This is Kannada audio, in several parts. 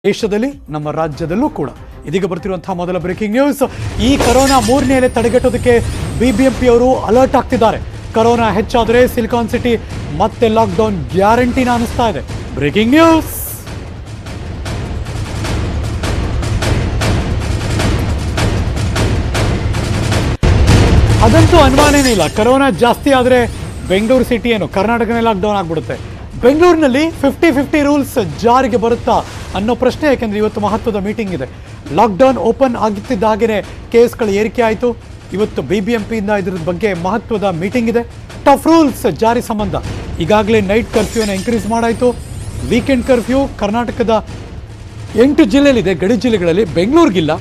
ದೇಶದಲ್ಲಿ ನಮ್ಮ ರಾಜ್ಯದಲ್ಲೂ ಕೂಡ ಇದೀಗ ಬರ್ತಿರುವಂತಹ ಮೊದಲ ಬ್ರೇಕಿಂಗ್ ನ್ಯೂಸ್ ಈ ಕರೋನಾ ಮೂರನೇ ಅಲೆ ತಡೆಗಟ್ಟೋದಕ್ಕೆ ಬಿಬಿಎಂಪಿ ಅವರು ಅಲರ್ಟ್ ಆಗ್ತಿದ್ದಾರೆ ಕರೋನಾ ಹೆಚ್ಚಾದರೆ ಸಿಲಿಕಾನ್ ಸಿಟಿ ಮತ್ತೆ ಲಾಕ್ಡೌನ್ ಗ್ಯಾರಂಟಿನ ಅನಿಸ್ತಾ ಇದೆ ಬ್ರೇಕಿಂಗ್ ನ್ಯೂಸ್ ಅದಂತೂ ಅನುಮಾನನೇ ಇಲ್ಲ ಕರೋನಾ ಜಾಸ್ತಿ ಆದರೆ ಬೆಂಗಳೂರು ಸಿಟಿ ಏನು ಕರ್ನಾಟಕನೇ ಲಾಕ್ಡೌನ್ ಆಗ್ಬಿಡುತ್ತೆ ಬೆಂಗಳೂರಿನಲ್ಲಿ ಫಿಫ್ಟಿ ಫಿಫ್ಟಿ ರೂಲ್ಸ್ ಜಾರಿಗೆ ಬರುತ್ತಾ ಅನ್ನೋ ಪ್ರಶ್ನೆ ಯಾಕೆಂದ್ರೆ ಇವತ್ತು ಮಹತ್ವದ ಮೀಟಿಂಗ್ ಇದೆ ಲಾಕ್ಡೌನ್ ಓಪನ್ ಆಗುತ್ತಿದ್ದ ಹಾಗೆಯೇ ಕೇಸ್ಗಳು ಏರಿಕೆ ಆಯಿತು ಇವತ್ತು ಬಿ ಬಿ ಎಂ ಪಿಯಿಂದ ಇದ್ರ ಬಗ್ಗೆ ಮಹತ್ವದ ಮೀಟಿಂಗ್ ಇದೆ ಟಫ್ ರೂಲ್ಸ್ ಜಾರಿ ಸಂಬಂಧ ಈಗಾಗಲೇ ನೈಟ್ ಕರ್ಫ್ಯೂನ ಇನ್ಕ್ರೀಸ್ ಮಾಡಾಯಿತು ವೀಕೆಂಡ್ ಕರ್ಫ್ಯೂ ಕರ್ನಾಟಕದ ಎಂಟು ಜಿಲ್ಲೆಯಲ್ಲಿದೆ ಗಡಿ ಜಿಲ್ಲೆಗಳಲ್ಲಿ ಬೆಂಗಳೂರಿಗಿಲ್ಲ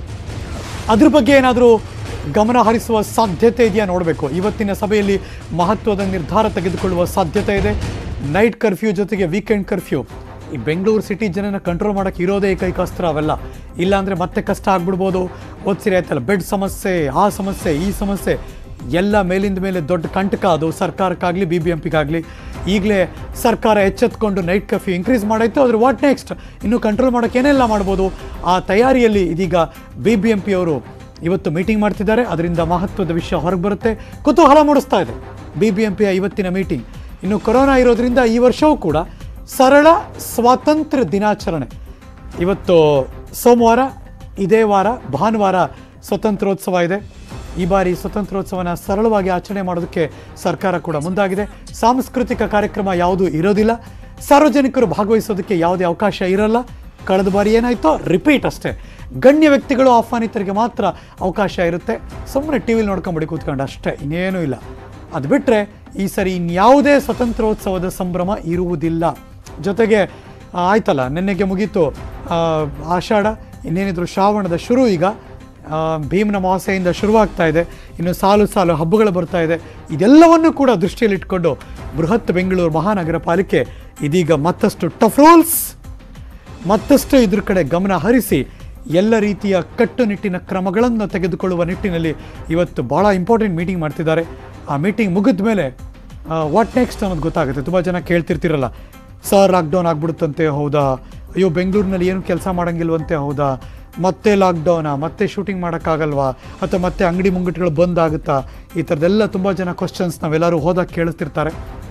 ಅದ್ರ ಬಗ್ಗೆ ಏನಾದರೂ ಗಮನ ಹರಿಸುವ ಸಾಧ್ಯತೆ ಇದೆಯಾ ನೋಡಬೇಕು ಇವತ್ತಿನ ಸಭೆಯಲ್ಲಿ ಮಹತ್ವದ ನಿರ್ಧಾರ ತೆಗೆದುಕೊಳ್ಳುವ ಸಾಧ್ಯತೆ ಇದೆ ನೈಟ್ ಕರ್ಫ್ಯೂ ಜೊತೆಗೆ ವೀಕೆಂಡ್ ಕರ್ಫ್ಯೂ ಈ ಬೆಂಗಳೂರು ಸಿಟಿ ಜನನ ಕಂಟ್ರೋಲ್ ಮಾಡೋಕ್ಕೆ ಇರೋದೇ ಏಕೈಕ ಅಸ್ತ್ರ ಅವೆಲ್ಲ ಇಲ್ಲಾಂದರೆ ಮತ್ತೆ ಕಷ್ಟ ಆಗ್ಬಿಡ್ಬೋದು ಓದ್ಸಿರಿ ಆಯ್ತಲ್ಲ ಬೆಡ್ ಸಮಸ್ಯೆ ಆ ಸಮಸ್ಯೆ ಈ ಸಮಸ್ಯೆ ಎಲ್ಲ ಮೇಲಿಂದ ಮೇಲೆ ದೊಡ್ಡ ಕಂಟಕ ಅದು ಸರ್ಕಾರಕ್ಕಾಗಲಿ ಬಿ ಬಿ ಎಂ ಪಿಗಾಗಲಿ ಈಗಲೇ ಸರ್ಕಾರ ಎಚ್ಚೆತ್ಕೊಂಡು ನೈಟ್ ಕರ್ಫ್ಯೂ ಇನ್ಕ್ರೀಸ್ ಮಾಡಾಯಿತು ಅದ್ರ ವಾಟ್ ನೆಕ್ಸ್ಟ್ ಇನ್ನು ಕಂಟ್ರೋಲ್ ಮಾಡೋಕ್ಕೆ ಏನೆಲ್ಲ ಮಾಡ್ಬೋದು ಆ ತಯಾರಿಯಲ್ಲಿ ಇದೀಗ ಬಿ ಬಿ ಎಂ ಪಿ ಅವರು ಇವತ್ತು ಮೀಟಿಂಗ್ ಮಾಡ್ತಿದ್ದಾರೆ ಅದರಿಂದ ಮಹತ್ವದ ವಿಷಯ ಹೊರಗೆ ಬರುತ್ತೆ ಕುತೂಹಲ ಮೂಡಿಸ್ತಾ ಇದೆ ಬಿ ಬಿ ಎಂ ಪಿಯ ಇವತ್ತಿನ ಮೀಟಿಂಗ್ ಇನ್ನು ಕೊರೋನಾ ಇರೋದ್ರಿಂದ ಈ ವರ್ಷವೂ ಕೂಡ ಸರಳ ಸ್ವಾತಂತ್ರ್ಯ ದಿನಾಚರಣೆ ಇವತ್ತು ಸೋಮವಾರ ಇದೇ ವಾರ ಭಾನುವಾರ ಸ್ವತಂತ್ರೋತ್ಸವ ಇದೆ ಈ ಬಾರಿ ಸ್ವತಂತ್ರೋತ್ಸವನ ಸರಳವಾಗಿ ಆಚರಣೆ ಮಾಡೋದಕ್ಕೆ ಸರ್ಕಾರ ಕೂಡ ಮುಂದಾಗಿದೆ ಸಾಂಸ್ಕೃತಿಕ ಕಾರ್ಯಕ್ರಮ ಯಾವುದೂ ಇರೋದಿಲ್ಲ ಸಾರ್ವಜನಿಕರು ಭಾಗವಹಿಸೋದಕ್ಕೆ ಯಾವುದೇ ಅವಕಾಶ ಇರಲ್ಲ ಕಳೆದ ಬಾರಿ ಏನಾಯ್ತೋ ರಿಪೀಟ್ ಅಷ್ಟೇ ಗಣ್ಯ ವ್ಯಕ್ತಿಗಳು ಆಹ್ವಾನಿತರಿಗೆ ಮಾತ್ರ ಅವಕಾಶ ಇರುತ್ತೆ ಸುಮ್ಮನೆ ಟಿ ವಿಲಿ ನೋಡ್ಕೊಂಬಿಡಿ ಕೂತ್ಕೊಂಡು ಅಷ್ಟೇ ಇನ್ನೇನೂ ಇಲ್ಲ ಅದು ಬಿಟ್ಟರೆ ಈ ಸರಿ ಇನ್ಯಾವುದೇ ಸ್ವತಂತ್ರೋತ್ಸವದ ಸಂಭ್ರಮ ಇರುವುದಿಲ್ಲ ಜೊತೆಗೆ ಆ, ಆಯ್ತಲ್ಲ ನಿನ್ನೆಗೆ ಮುಗೀತು ಆ, ಆಷಾಢ ಇನ್ನೇನಿದ್ರು ಶ್ರಾವಣದ ಶುರು ಈಗ ಆ, ಭೀಮನ ಅಮಾವಾಸ್ಯೆಯಿಂದ ಶುರುವಾಗ್ತಾ ಇದೆ ಇನ್ನು ಸಾಲು ಸಾಲು ಹಬ್ಬಗಳು ಬರ್ತಾ ಇದೆ ಇದೆಲ್ಲವನ್ನು ಕೂಡ ದೃಷ್ಟಿಯಲ್ಲಿಟ್ಕೊಂಡು ಬೃಹತ್ ಬೆಂಗಳೂರು ಮಹಾನಗರ ಪಾಲಿಕೆ ಇದೀಗ ಮತ್ತಷ್ಟು ಟಫ್ ರೂಲ್ಸ್ ಮತ್ತಷ್ಟು ಇದ್ರ ಕಡೆ ಗಮನ ಹರಿಸಿ ಎಲ್ಲ ರೀತಿಯ ಕಟ್ಟುನಿಟ್ಟಿನ ಕ್ರಮಗಳನ್ನು ತೆಗೆದುಕೊಳ್ಳುವ ನಿಟ್ಟಿನಲ್ಲಿ ಇವತ್ತು ಭಾಳ ಇಂಪಾರ್ಟೆಂಟ್ ಮೀಟಿಂಗ್ ಮಾಡ್ತಿದ್ದಾರೆ ಆ ಮೀಟಿಂಗ್ ಮುಗಿದ ಮೇಲೆ ವಾಟ್ ನೆಕ್ಸ್ಟ್ ಅನ್ನೋದು ಗೊತ್ತಾಗುತ್ತೆ ತುಂಬ ಜನ ಕೇಳ್ತಿರ್ತಿರಲ್ಲ ಸರ್ ಲಾಕ್ಡೌನ್ ಆಗ್ಬಿಡುತ್ತಂತೆ ಹೌದಾ ಅಯ್ಯೋ ಬೆಂಗಳೂರಿನಲ್ಲಿ ಏನು ಕೆಲಸ ಮಾಡೋಂಗಿಲ್ವಂತೆ ಹೌದಾ ಮತ್ತೆ ಲಾಕ್ಡೌನಾ ಮತ್ತೆ ಶೂಟಿಂಗ್ ಮಾಡೋಕ್ಕಾಗಲ್ವಾ ಅಥವಾ ಮತ್ತೆ ಅಂಗಡಿ ಮುಂಗಟ್ಟುಗಳು ಬಂದ್ ಆಗುತ್ತಾ ಈ ಥರದ್ದೆಲ್ಲ ತುಂಬ ಜನ ಕ್ವಶನ್ಸ್ ನಾವೆಲ್ಲರೂ ಹೋದಾಗ ಕೇಳಿಸ್ತಿರ್ತಾರೆ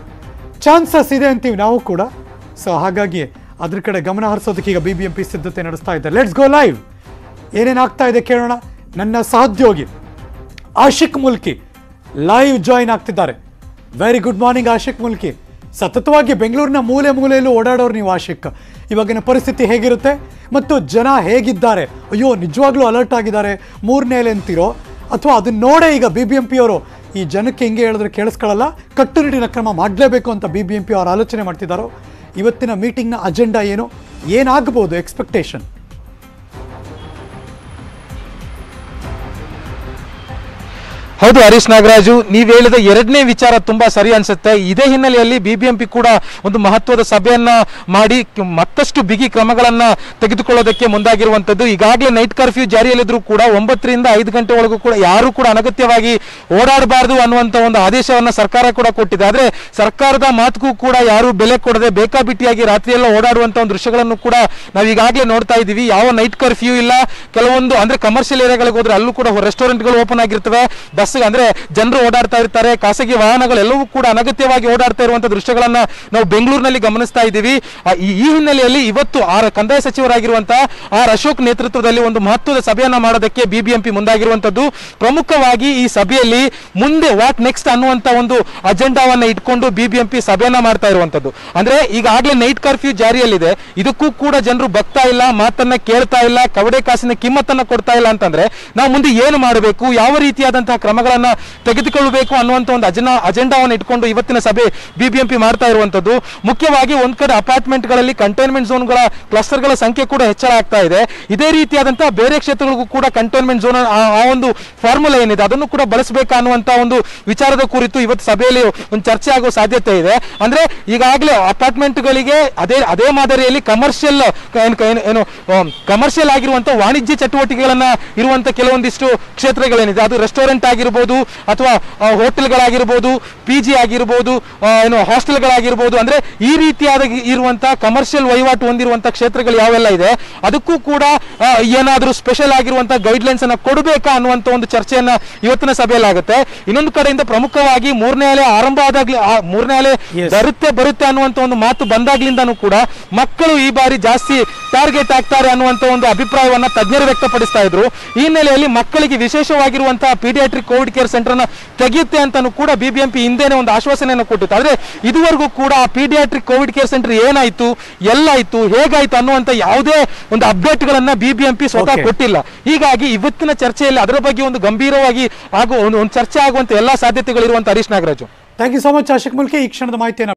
ಚಾನ್ಸಸ್ ಇದೆ ಅಂತೀವಿ ನಾವು ಕೂಡ ಸೊ ಹಾಗಾಗಿ ಅದ್ರ ಕಡೆ ಗಮನ ಹರಿಸೋದಕ್ಕೆ ಈಗ ಬಿ ಬಿ ಎಂ ಪಿ ಸಿದ್ಧತೆ ನಡೆಸ್ತಾ ಇದ್ದಾರೆ ಲೆಟ್ಸ್ ಗೋ ಲೈವ್ ಏನೇನು ಆಗ್ತಾ ಇದೆ ಕೇಳೋಣ ನನ್ನ ಸಹೋದ್ಯೋಗಿ ಆಶಿಕ್ ಮುಲ್ಕಿ ಲೈವ್ ಜಾಯಿನ್ ಆಗ್ತಿದ್ದಾರೆ very good morning Ashiq Mulki ಸತತವಾಗಿ ಬೆಂಗಳೂರಿನ ಮೂಲೆ ಮೂಲೆಯಲ್ಲೂ ಓಡಾಡೋರು ನೀವು ಆಶಿಕ್ ಇವಾಗಿನ ಪರಿಸ್ಥಿತಿ ಹೇಗಿರುತ್ತೆ ಮತ್ತು ಜನ ಹೇಗಿದ್ದಾರೆ ಅಯ್ಯೋ ನಿಜವಾಗ್ಲೂ ಅಲರ್ಟ್ ಆಗಿದ್ದಾರೆ ಮೂರನೇ ಅಲೆ ಅಂತೀರೋ ಅಥವಾ ಅದನ್ನ ನೋಡೇ ಈಗ ಬಿ ಬಿ ಎಂ ಪಿ ಅವರು ಈ ಜನಕ್ಕೆ ಹಿಂಗೆ ಹೇಳಿದ್ರೆ ಕೇಳಿಸ್ಕೊಳ್ಳಲ್ಲ ಕಟ್ಟುನಿಟ್ಟಿನ ಕ್ರಮ ಮಾಡಲೇಬೇಕು ಅಂತ ಬಿ ಬಿ ಎಂ ಪಿ ಅವರು ಆಲೋಚನೆ ಮಾಡ್ತಿದ್ದಾರೋ ಇವತ್ತಿನ ಮೀಟಿಂಗ್ನ ಅಜೆಂಡಾ ಏನು ಏನಾಗಬಹುದು ಎಕ್ಸ್ಪೆಕ್ಟೇಷನ್ ಹೌದು ಹರೀಶ್ ನಾಗರಾಜು ನೀವ್ ಹೇಳಿದ ಎರಡನೇ ವಿಚಾರ ತುಂಬಾ ಸರಿ ಅನ್ಸುತ್ತೆ ಇದೇ ಹಿನ್ನೆಲೆಯಲ್ಲಿ ಬಿಬಿಎಂಪಿ ಕೂಡ ಒಂದು ಮಹತ್ವದ ಸಭೆಯನ್ನ ಮಾಡಿ ಕ- ಮತ್ತಷ್ಟು ಬಿಗಿ ಕ್ರಮಗಳನ್ನ ತೆಗೆದುಕೊಳ್ಳೋದಕ್ಕೆ ಮುಂದಾಗಿರುವಂತದ್ದು ಈಗಾಗಲೇ ನೈಟ್ ಕರ್ಫ್ಯೂ ಜಾರಿಯಲ್ಲಿದ್ರು ಕೂಡ ಒಂಬತ್ತರಿಂದ ಐದು ಗಂಟೆ ಒಳಗೂ ಕೂಡ ಯಾರು ಕೂಡ ಅನಗತ್ಯವಾಗಿ ಓಡಾಡಬಾರದು ಅನ್ನುವಂತ ಒಂದು ಆದೇಶವನ್ನ ಸರ್ಕಾರ ಕೂಡ ಕೊಟ್ಟಿದೆ ಆದ್ರೆ ಸರ್ಕಾರದ ಮಾತುಗೂ ಕೂಡ ಯಾರು ಬೆಲೆ ಕೊಡದೆ ಬೇಕಾಬಿಟ್ಟಿಯಾಗಿ ರಾತ್ರಿಯೆಲ್ಲ ಓಡಾಡುವಂತ ಒಂದು ದೃಶ್ಯಗಳನ್ನು ಕೂಡ ನಾವು ಈಗಾಗಲೇ ನೋಡ್ತಾ ಇದ್ದೀವಿ ಯಾವ ನೈಟ್ ಕರ್ಫ್ಯೂ ಇಲ್ಲ ಕೆಲವೊಂದು ಅಂದ್ರೆ ಕಮರ್ಷಿಯಲ್ ಏರಿಯಾಗಳಿಗೆ ಹೋದ್ರೆ ಅಲ್ಲೂ ಕೂಡ ರೆಸ್ಟೋರೆಂಟ್ಗಳು ಓಪನ್ ಆಗಿರ್ತವೆ ಬಸ್ ಅಂದ್ರೆ ಜನರು ಓಡಾಡ್ತಾ ಇರ್ತಾರೆ ಖಾಸಗಿ ವಾಹನಗಳೆಲ್ಲವೂ ಕೂಡ ಅನಗತ್ಯವಾಗಿ ಓಡಾಡ್ತಾ ಇರುವಂತ ದೃಶ್ಯಗಳನ್ನ ನಾವು ಬೆಂಗಳೂರಿನಲ್ಲಿ ಗಮನಿಸ್ತಾ ಇದ್ದೀವಿ ಆ, ಈ ಈ ಹಿನ್ನೆಲೆಯಲ್ಲಿ ಇವತ್ತು ಆರ್ ಕಂದಾಯ ಸಚಿವರಾಗಿರುವಂತಹ ಆರ್ ಅಶೋಕ್ ನೇತೃತ್ವದಲ್ಲಿ ಒಂದು ಮಹತ್ವದ ಸಭೆಯನ್ನ ಮಾಡೋದಕ್ಕೆ ಬಿಬಿಎಂಪಿ ಮುಂದಾಗಿರುವಂತದ್ದು ಪ್ರಮುಖವಾಗಿ ಈ ಸಭೆಯಲ್ಲಿ ಮುಂದೆ ವಾಟ್ ನೆಕ್ಸ್ಟ್ ಅನ್ನುವಂತ ಒಂದು ಅಜೆಂಡಾವನ್ನ ಇಟ್ಕೊಂಡು ಬಿಬಿಎಂಪಿ ಸಭೆಯನ್ನ ಮಾಡ್ತಾ ಇರುವಂತದ್ದು ಅಂದ್ರೆ ಈಗಾಗಲೇ ನೈಟ್ ಕರ್ಫ್ಯೂ ಜಾರಿಯಲ್ಲಿದೆ ಇದಕ್ಕೂ ಕೂಡ ಜನರು ಬಗ್ತಾ ಇಲ್ಲ ಮಾತನ್ನ ಕೇಳ್ತಾ ಇಲ್ಲ ಕವಡೆ ಕಾಸಿನ ಕಿಮ್ಮತ್ತನ್ನ ಕೊಡ್ತಾ ಇಲ್ಲ ಅಂತಂದ್ರೆ ನಾವು ಮುಂದೆ ಏನು ಮಾಡಬೇಕು ಯಾವ ರೀತಿಯಾದಂತಹ ಕ್ರಮಗಳನ್ನ ತೆಗೆದುಕೊಳ್ಳಬೇಕು ಅನ್ನುವಂತ ಒಂದು ಅಜೆಂಡಾ ಅಜೆಂಡಾವನ್ನು ಇಟ್ಕೊಂಡು ಇವತ್ತಿನ ಸಭೆ ಬಿಬಿಎಂಪಿ ಮಾಡ್ತಾ ಇರುವಂತದ್ದು ಮುಖ್ಯವಾಗಿ ಒಂದ್ ಕಡೆ ಅಪಾರ್ಟ್ಮೆಂಟ್ಗಳಲ್ಲಿ ಕಂಟೈನ್ಮೆಂಟ್ ಝೋನ್ಗಳ ಕ್ಲಸ್ಟರ್ಗಳ ಸಂಖ್ಯೆ ಕೂಡ ಹೆಚ್ಚಳ ಆಗ್ತಾ ಇದೆ ಇದೇ ರೀತಿಯಾದಂತಹ ಬೇರೆ ಕ್ಷೇತ್ರಗಳಿಗೂ ಕೂಡ ಕಂಟೈನ್ಮೆಂಟ್ ಝೋನ್ ಆ ಒಂದು ಫಾರ್ಮುಲಾ ಏನಿದೆ ಅದನ್ನು ಕೂಡ ಬಳಸಬೇಕಾ ಅನ್ನುವಂತ ಒಂದು ವಿಚಾರದ ಕುರಿತು ಇವತ್ತು ಸಭೆಯಲ್ಲಿ ಒಂದು ಚರ್ಚೆ ಆಗುವ ಸಾಧ್ಯತೆ ಇದೆ ಅಂದ್ರೆ ಈಗಾಗಲೇ ಅಪಾರ್ಟ್ಮೆಂಟ್ಗಳಿಗೆ ಅದೇ ಅದೇ ಮಾದರಿಯಲ್ಲಿ ಕಮರ್ಷಿಯಲ್ ಏನು ಕಮರ್ಷಿಯಲ್ ಆಗಿರುವಂತ ವಾಣಿಜ್ಯ ಚಟುವಟಿಕೆಗಳನ್ನ ಇರುವಂತ ಕೆಲವೊಂದಿಷ್ಟು ಕ್ಷೇತ್ರಗಳೇನಿದೆ ಅದು ರೆಸ್ಟೋರೆಂಟ್ ಆಗಿರ್ಬೋದು ಆಗಿರ್ಬೋದು ಅಥವಾ ಆ, ಹೋಟೆಲ್ಗಳಾಗಿರ್ಬೋದು ಪಿ ಜಿ ಆಗಿರ್ಬೋದು ಆ, ಏನು ಹಾಸ್ಟೆಲ್ಗಳಾಗಿರ್ಬೋದು ಅಂದ್ರೆ ಈ ರೀತಿಯಾದ ಇರುವಂತಹ ಕಮರ್ಷಿಯಲ್ ವಹಿವಾಟು ಹೊಂದಿರುವಂತಹ ಕ್ಷೇತ್ರಗಳು ಯಾವೆಲ್ಲ ಇದೆ ಅದಕ್ಕೂ ಕೂಡ ಆ, ಏನಾದ್ರೂ ಸ್ಪೆಷಲ್ ಆಗಿರುವಂತಹ ಗೈಡ್ಲೈನ್ಸ್ ಅನ್ನ ಕೊಡಬೇಕಾ ಅನ್ನುವಂತ ಒಂದು ಚರ್ಚೆಯನ್ನ ಇವತ್ತಿನ ಸಭೆಯಲ್ಲಿ ಆಗುತ್ತೆ ಇನ್ನೊಂದು ಕಡೆಯಿಂದ ಪ್ರಮುಖವಾಗಿ ಮೂರನೇ ಅಲೆ ಆರಂಭ ಆದಾಗ್ಲಿ ಆ ಮೂರನೇ ಅಲೆ Yes. ಬರುತ್ತೆ ಬರುತ್ತೆ ಅನ್ನುವಂತ ಒಂದು ಮಾತು ಬಂದಾಗ್ಲಿಂದನೂ ಕೂಡ ಮಕ್ಕಳು ಈ ಬಾರಿ ಜಾಸ್ತಿ ಟಾರ್ಗೆಟ್ ಆಗ್ತಾರೆ ಅನ್ನುವಂತ ಒಂದು ಅಭಿಪ್ರಾಯವನ್ನ ತಜ್ಞರು ವ್ಯಕ್ತಪಡಿಸ್ತಾ ಇದ್ರು ಈ ಹಿನ್ನೆಲೆಯಲ್ಲಿ ಮಕ್ಕಳಿಗೆ ವಿಶೇಷವಾಗಿರುವಂತಹ ಪೀಡಿಯಾಟ್ರಿಕ್ ಕೋವಿಡ್ ಕೇರ್ ಸೆಂಟರ್ ನ ತೆಗೆಯುತ್ತೆ ಅಂತಾನು ಕೂಡ ಬಿಬಿಎಂಪಿ ಹಿಂದೆನೆ ಒಂದು ಆಶ್ವಾಸನೆಯನ್ನು ಕೊಟ್ಟಿತ್ತು ಆದ್ರೆ ಇದುವರೆಗೂ ಕೂಡ ಆ ಪೀಡಿಯಾಟ್ರಿಕ್ ಕೋವಿಡ್ ಕೇರ್ ಸೆಂಟರ್ ಏನಾಯ್ತು ಎಲ್ಲಾಯ್ತು ಹೇಗಾಯ್ತು ಅನ್ನುವಂತ ಯಾವುದೇ ಒಂದು ಅಪ್ಡೇಟ್ ಗಳನ್ನ ಬಿಬಿಎಂಪಿ ಸ್ವತಃ Okay. ಕೊಟ್ಟಿಲ್ಲ ಹೀಗಾಗಿ ಇವತ್ತಿನ ಚರ್ಚೆಯಲ್ಲಿ ಅದರ ಬಗ್ಗೆ ಒಂದು ಗಂಭೀರವಾಗಿ ಹಾಗೂ ಒಂದು ಒಂದು ಚರ್ಚೆ ಆಗುವಂತ ಎಲ್ಲಾ ಸಾಧ್ಯತೆಗಳಿರುವಂತ Harish Nagaraju thank you so much Ashiq Mulki ಈ ಕ್ಷಣದ ಮಾಹಿತಿಯನ್ನು